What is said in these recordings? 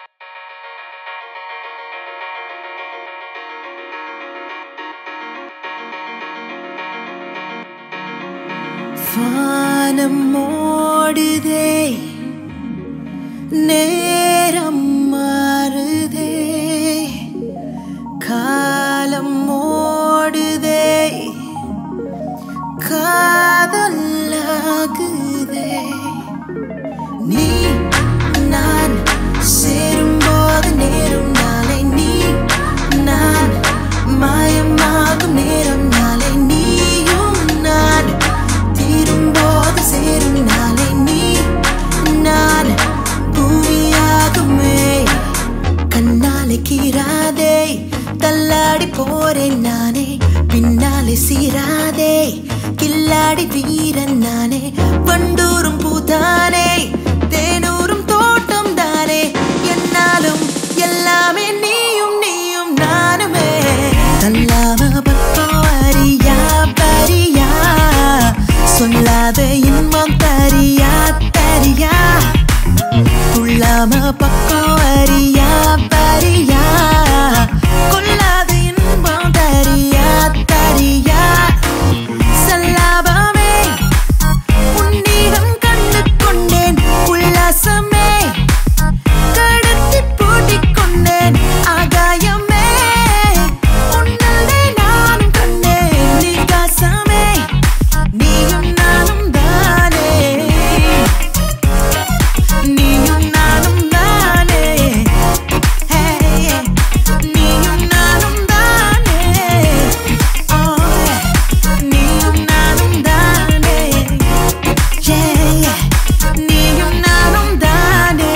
வானம் ஓடுதே நேரம் மாறுதே காலம் ஓடுதே காதலாகுதே நீ நான் சேரும்போது நேரும் நாளை நீ நான் மாயமாகும் நேரம் நாளை நீயும் நான் தீரும்போது சேரும் நாளை நீ நான் பூமியாகுமே கண்ணாலே கீராதே தள்ளாடி போறேன் நானே பின்னாலே சீராதே கில்லாடி வீரன் நானே வண்டூரும் பூதானே தேனூரும் தோட்டம் தானே என்னாலும் எல்லாமே நீயும் நீயும் நானுமே தள்ளாம பக்கம் அறியா பரியா சொல்லாத இன்பம் தரியா தரியா துள்ளாம பக்கம் அறியா பரியா கொள்ளாத இன்பம் தரியா தரியா சல்லாபமே உன்னிடம் கண்டு கொண்டேன் உல்லாசமே கடத்தி பூட்டிக் கொண்டேன் ஆகாயமே உன்னல்லே நானும் கண்டேன் நீகாசமே நீயும் நானும் தானே நீயும் நானும் தானே Hey, நீயும் நானும் தானே Oh, நீயும் நானும் தானே Yeah, yeah. நீயும் நானும் தானே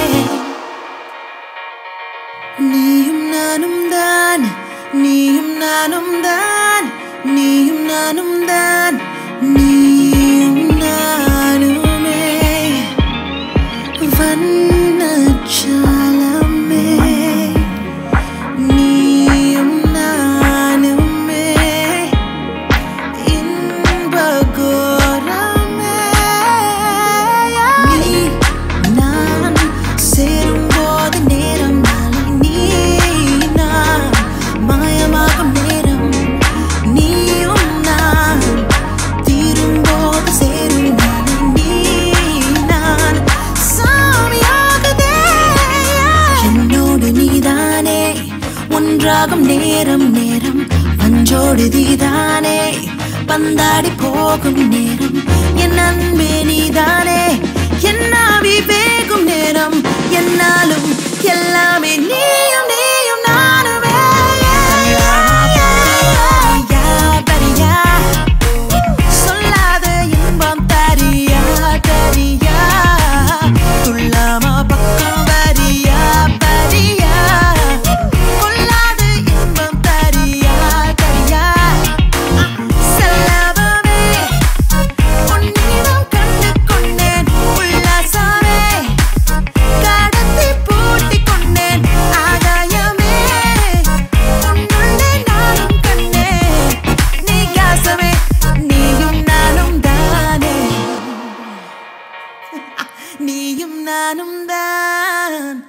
நீயும் நானும் தான் நீயும் நானும் தான் நீயும் நானும் தான் நீயும் நானுமே வண்ணச்சாலமே நீயும் நானுமே இன்பகோரமே நீ நான் சேரும்போது நேரம் நாளை நீ நான் மாயமாகும் நேரம் நீயும் நான் தீரும்போது சேரும் நாளை நீ நான் சாமியாகுதே என்னோடு நீதானே ஒன்றாகும் நேரம் நேரம் பஞ்சோடு நீதானே பந்தாடி போகும் நேரம் என் அன்பே நீதானே என்னாவி வேகும் நேரம் என்னாலும் எல்லாமே நீயும் நீயும் நானுமே பரியா சொல்லாத இன்பம் தரியா தரியா துள்ளாம பக்கம் வரியா பரியா கொள்ளாத இன்பம் தரியா தரியா செல்லவமே உன்னிடம் கண்டு கொண்டேன் உல்லாசமே கடத்தி பூட்டிக் கொண்டேன் ஆகாயமே உன்னுள்ளே நானும் கண்டேன் நீகாசமே நீயும் நானும் தானே நீயும் நானும் தான்